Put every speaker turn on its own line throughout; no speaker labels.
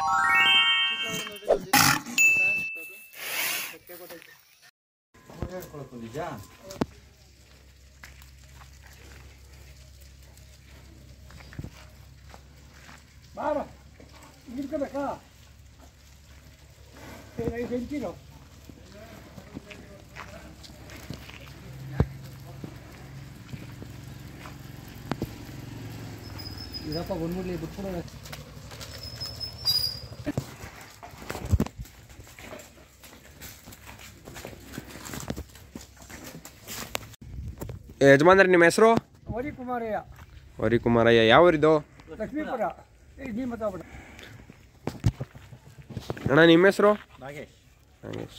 ನಿಜ
ಬಾರ ನಿಂತ್ಕೋಬೇಕಾ ಐದು ಎಂಚಿರು ಇದಪ್ಪ ಬಂದ್ಬಿಡ್ಲಿ ಬಿಟ್ಬಿಡೋಣ
ಯಜಮಾನ್ರೆ ನಿಮ್ಮ ಹೆಸರು
ವರಿ ಕುಮಾರಯ್ಯ
ವರಿ ಕುಮಾರಯ್ಯ ಯಾವ ಊರಿದು
ಲಕ್ಷ್ಮೀಪುರ ಏ ನೀ ಮಾತಾಡ್ಬೇಡ
ಅಣ್ಣ ನಿಮ್ಮ ಹೆಸರು
ನಾಗೇಶ್
ನಾಗೇಶ್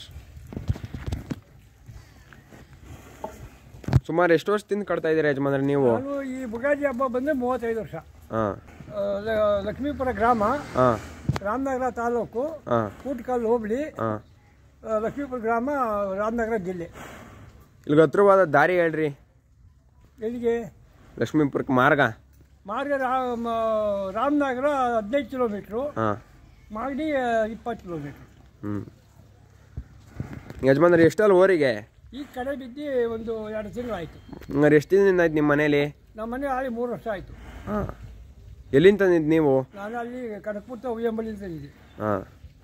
ಸುಮಾರು ಎಷ್ಟು ವರ್ಷದಿಂದ ಕಟ್ತಾ ಇದ್ದೀರಾ ಯಜಮಾನ್ರೆ ನೀವು
ನಾನು ಈ ಬುಗಾದಿ ಹಬ್ಬ ಬಂದರೆ ಮೂವತ್ತೈದು ವರ್ಷ
ಹಾಂ
ಆ, ಲ- ಲಕ್ಷ್ಮೀಪುರ ಗ್ರಾಮ
ಹಾಂ
ರಾಮನಗರ ತಾಲೂಕು
ಹಾಂ
ಕೂಟ್ಕಲ್ ಹೋಬಳಿ
ಹಾಂ
ಆ, ಲಕ್ಷ್ಮೀಪುರ ಗ್ರಾಮ ರಾಮನಗರ ಜಿಲ್ಲೆ
ಇಲ್ಲಿಗೆ ಹತ್ರವಾದ ದಾರಿ ಹೇಳ್ರಿ
ಎಲ್ಲಿಗೆ
ಲಕ್ಷ್ಮೀಪುರಕ್ಕೆ ಮಾರ್ಗ
ಮಾರ್ಗ ರಾಮ ರಾಮನಗರ ಹದಿನೈದು ಕಿಲೋಮೀಟ್ರು
ಹಾಂ
ಮಾಗಡಿ ಇಪ್ಪತ್ತು ಕಿಲೋಮೀಟ್ರು
ಹ್ಞೂ ಯಜಮಾನ್ರೆ ಎಷ್ಟಲ್ಲ ಊರಿಗೆ
ಈ ಕಡೆ ಬಿದ್ದು ಒಂದು ಎರಡು ತಿಂಗಳು ಆಯಿತು
ಹಂಗಾರೆ ಎಷ್ಟು ದಿನದಿಂದ ಆಯ್ತು ನಿಮ್ಮ ಮನೇಲಿ
ನಮ್ಮ ಮನೆ ಆಳಿ ಮೂರು ವರ್ಷ ಆಯಿತು
ಹಾಂ ಎಲ್ಲಿಂದ ತಂದಿದ್ದು ನೀವು
ನಾನು ಅಲ್ಲಿ ಕನಕಪುರ ಉಯ್ಯಂಬಳಿಯಿಂದ ತಂದಿದ್ದೆ
ಹಾಂ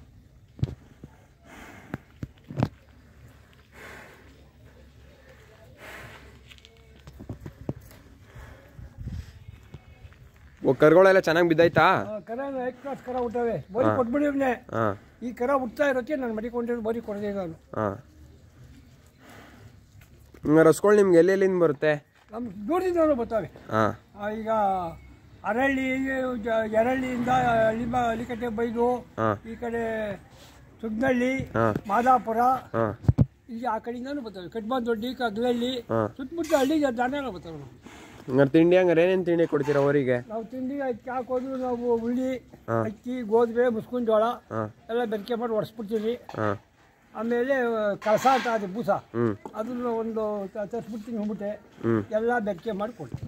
ಓ ಕರುಗಳೆಲ್ಲ ಚೆನ್ನಾಗಿ ಬಿದ್ದಾಯ್ತಾ
ಆ, ಕರ ಐದು ಕ್ಲಾಸ್ ಕರ ಹುಟ್ಟವೆ ಬರೀ ಕೊಟ್ಬಿಡಿವ್ನೆ
ಹಾಂ
ಈ ಕರ ಹುಟ್ತಾ ಇರೋಕ್ಕೆ ನಾನು ಮಡಿಕೊಂಡಿರೋ ಬರೀ ಕೊಡದೆ ನಾನು
ಹಾಂ ಹಂಗಾರೆ ರಸ್ಗಳು ನಿಮ್ಗೆ ಎಲ್ಲೆಲ್ಲಿಂದ ಬರುತ್ತೆ
ನಮ್ಮ ದೂರದಿಂದಲೂ ಬರ್ತಾವೆ
ಹಾಂ
ಆ, ಈಗ ಅರಳ್ಳಿ ಜ- ಎರಳ್ಳಿಯಿಂದ ಅಲ್ಲಿಂದ ಅಲಿಕಟ್ಟೆ ಬೈಲು
ಹಾಂ
ಈ ಕಡೆ ಸುಗ್ನಳ್ಳಿ
ಹಾಂ
ಮಾದಾಪುರ
ಹಾಂ
ಇಲ್ಲಿ ಆ ಕಡೆಯಿಂದನೂ ಬರ್ತವೆ ಕಟ್ಬಂದೊಡ್ಡಿ ಕಗ್ಲಳ್ಳಿ
ಹಾಂ
ಸುತ್ತಮುತ್ತ ಹಳ್ಳಿ ದಾನ ಎಲ್ಲ ಬರ್ತವೆ ನಾವು.
ಹಂಗಾರೆ ತಿಂಡಿ ಹಂಗಾರೆ ಏನೇನು ತಿಂಡಿ ಕೊಡ್ತೀರಾ ಅವರಿಗೆ
ನಾವು ತಿಂಡಿ ಅಕ್ಕಿ ಹಾಕೋದು ನಾವು ಉಳ್ಳಿ
ಹಾಂ.
ಅಕ್ಕಿ ಗೋಧಿ ಮುಸ್ಕಿನ ಜೋಳ
ಹಾಂ
ಎಲ್ಲ ಬೆರಕೆ ಮಾಡಿ ಒಡಿಸ್ಬಿಡ್ತೀವಿ
ಹಾಂ
ಆಮೇಲೆ ಕಳಸ ಅಂತ ಅದು ಬೂಸ
ಹ್ಞೂ
ಅದನ್ನ ಒಂದು ತ- ತರಿಸ್ಬಿಡ್ತೀನಿ ಹೋಗ್ಬಿಟ್ಟೆ
ಹ್ಞೂ
ಎಲ್ಲ ಬೆರಕೆ ಮಾಡಿ ಕೊಡ್ತೀನಿ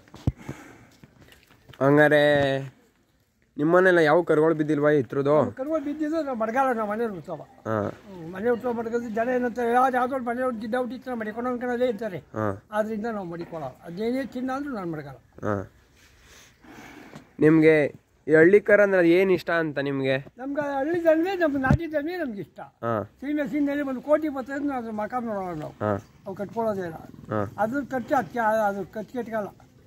ಹಂಗಾರೆ ನಿಮ್ಮನೆಲ್ಲ ಯಾವ ಕರುಗಳು ಬಿದ್ದಿಲ್ವಾ ಇತ್ರದ್ದು
ಕರುವ ಬಿದ್ದಿದ್ದು ನಾವು ಮಡಗಾಲ ನಾವು ಮನೆ ಉತ್ಸವ
ಹಾಂ
ಮನೆ ಉತ್ಸವ ಮಡ್ಕೊಂಡು ಜನ ಏನಂತಾರೆ ಯಾವ್ದು ಯಾವುದೋ ಒಂದು ಮನೆ ಗಿಡ್ಡ ಹುಟ್ಟಿತ್ತು ಮಡಿಕೊಂಡು ಅನ್ಕೊಳ್ಳೋದೇ ಇರ್ತಾರೆ
ಹಾಂ
ಆದ್ರಿಂದ ನಾವು ಮಡಿಕೊಳ್ಳಲ್ಲ ಅದೇನೇ ಚಿನ್ನ ಅಂದ್ರೂ ನಾನು ಮಡಗಲ್ಲ
ಹಾಂ ನಿಮಗೆ ಈ ಹಳ್ಳಿ ಕರ ಅಂದ್ರೆ ಏನು ಇಷ್ಟ ಅಂತ ನಿಮಗೆ
ನಮ್ಗೆ ಹಳ್ಳಿ ಜನವೇ ನಮ್ಮ ನಾಟಿ ಜನವೇ ನಮ್ಗೆ ಇಷ್ಟ
ಹಾಂ
ಸೀಮೆ ಸೀಮೆಯಲ್ಲಿ ಒಂದು ಕೋಟಿ ಬರ್ತದೆ ನಾವು ಅದ್ರ ಮಕ ನೋಡೋಣ ನಾವು
ಹಾಂ
ಅವು ಕಟ್ಕೊಳ್ಳೋದೇ ಇಲ್ಲ
ಹಾಂ
ಅದ್ರ ಖರ್ಚು ಅದಕ್ಕೆ ಅದು ಖರ್ಚು ಕಟ್ಕಲ್ಲ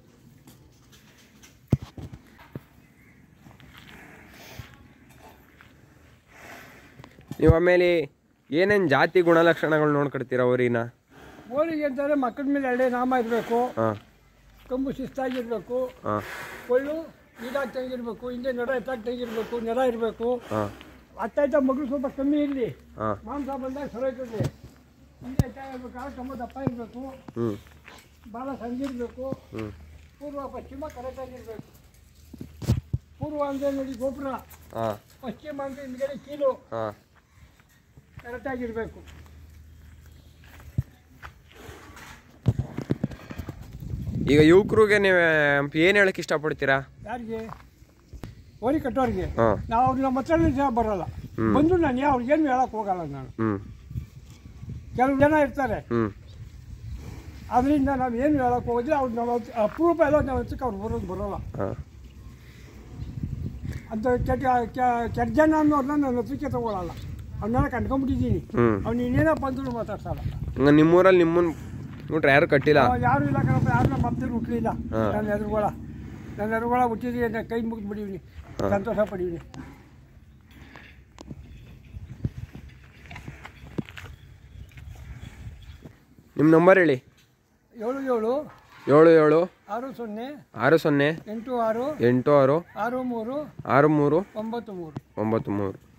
ನೀವು ಆಮೇಲೆ ಏನೇನು ಜಾತಿ ಗುಣಲಕ್ಷಣಗಳು ನೋಡ್ಕೊಡ್ತೀರಾ ಅವರಿನ
ಗೋಳಿಗೆ ಅಂತಾರೆ ಮಕ್ಕಳ ಮೇಲೆ ಎಳ್ಳೆ ನಾಮ ಇರಬೇಕು
ಹಾಂ
ಕಂಬು ಶಿಸ್ತಾಗಿರ್ಬೇಕು
ಹಾಂ
ಕೊಳ್ಳು ನೀರಾಗಿ ತೆಗಿರ್ಬೇಕು ಹಿಂದೆ ನಡ ಎತ್ತಾಗಿ ತೆಗಿರ್ಬೇಕು ನೆಲ ಇರಬೇಕು
ಹಾಂ
ಅತ್ತಾಯ್ತ ಮಗಳು ಸ್ವಲ್ಪ ಕಮ್ಮಿ ಇರಲಿ
ಹಾಂ
ಮಾಂಸ ಬಂದಾಗ ಸರೋಯ್ತದೆ ಹಿಂದೆ ಎತ್ತಾಗಿರ್ಬೇಕು ಆಗ ತುಂಬ ದಪ್ಪ ಇರಬೇಕು
ಹ್ಞೂ
ಭಾಳ ಸಂಗಿರಬೇಕು
ಹ್ಞೂ
ಪೂರ್ವ ಪಶ್ಚಿಮ ಕರೆಕ್ಟಾಗಿರ್ಬೇಕು ಪೂರ್ವ ಅಂದರೆ ನೋಡಿ ಗೋಪುರ
ಹಾಂ
ಪಶ್ಚಿಮ ಅಂದರೆ ಹಿಂದ್ಗಡೆ ಕೀಲು
ಹಾಂ
ಕರೆಕ್ಟಾಗಿರಬೇಕು
ಈಗ ಯುವಕರಿಗೆ ನೀವು ಏನು ಹೇಳಕ್ಕೆ ಇಷ್ಟಪಡ್ತೀರಾ
ಯಾರಿಗೆ ಓರಿ ಕಟ್ಟೋರಿಗೆ
ಹಾಂ
ನಾವು ಅವ್ರು ನಮ್ಮ ಹತ್ರನೇ ಜನ ಬರೋಲ್ಲ
ಹ್ಮ್.
ಬಂದು ನಾನು ಯಾವ ಏನು ಹೇಳಕ್ಕೆ ಹೋಗಲ್ಲ ನಾನು
ಹ್ಞೂ
ಕೆಲವು ಜನ ಇರ್ತಾರೆ
ಹ್ಞೂ
ಅದರಿಂದ ನಾವು ಏನು ಹೇಳಕ್ಕೆ ಹೋಗೋದಿಲ್ಲ ಅವ್ರು ನಾವು ಹತ್ರ- ಅಪರೂಪ ಎಲ್ಲ ನಾವು ಹತ್ರಕ್ಕೆ ಅವ್ರು ಬರೋದು ಬರೋಲ್ಲ
ಹಾಂ
ಅಂತ ಕೆಟ್ಟ ಕೆ- ಕೆಟ್ಟ ಜನ ಅನ್ನೋರನ್ನ ನನ್ನ ಹತ್ರಕ್ಕೆ ತಗೊಳ್ಳಲ್ಲ ಅವನ್ನೆಲ್ಲ ಕಂಡ್ಕೊಂಡ್ಬಿಟ್ಟಿದ್ದೀನಿ
ಹ್ಞೂ
ಅವ್ನು ಇನ್ನೇನಪ್ಪ ಅಂದ್ರೂ ಮಾತಾಡ್ಸಲ್ಲ
ಹಂಗ ನಿಮ್ಮೂರಲ್ಲಿ ನಿಮ್ಮನ್ನ ನೋಡ್ರಿ ಯಾರು ಕಟ್ಟಿಲ್ಲ
ಅವ ಯಾರು ಇಲ್ಲ ಕಣಪ್ಪ ಯಾರು ನಮ್ಮ ಅಪ್ಪದಲ್ಲಿ ಹುಟ್ಟಲಿಲ್ಲ
ಹಾ.
ನನ್ನ ಎದುರುಗಳ ನನ್ನ ಎದುರುಗಳ ಹುಟ್ಟಿದ್ರಿ ನನ್ನ ಕೈ ಮುಗಿದು ಬಿಡೀವಿ ಸಂತೋಷ ಪಡೀವಿ
ನಿಮ್ಮ ನಂಬರ್ ಹೇಳಿ
ಏಳು ಏಳು
ಏಳು ಏಳು
ಆರು ಸೊನ್ನೆ
ಆರು ಸೊನ್ನೆ
ಎಂಟು ಆರು
ಎಂಟು ಆರು
ಆರು ಮೂರು
ಆರು ಮೂರು
ಒಂಬತ್ತು ಮೂರು
ಒಂಬತ್ತು ಮೂರು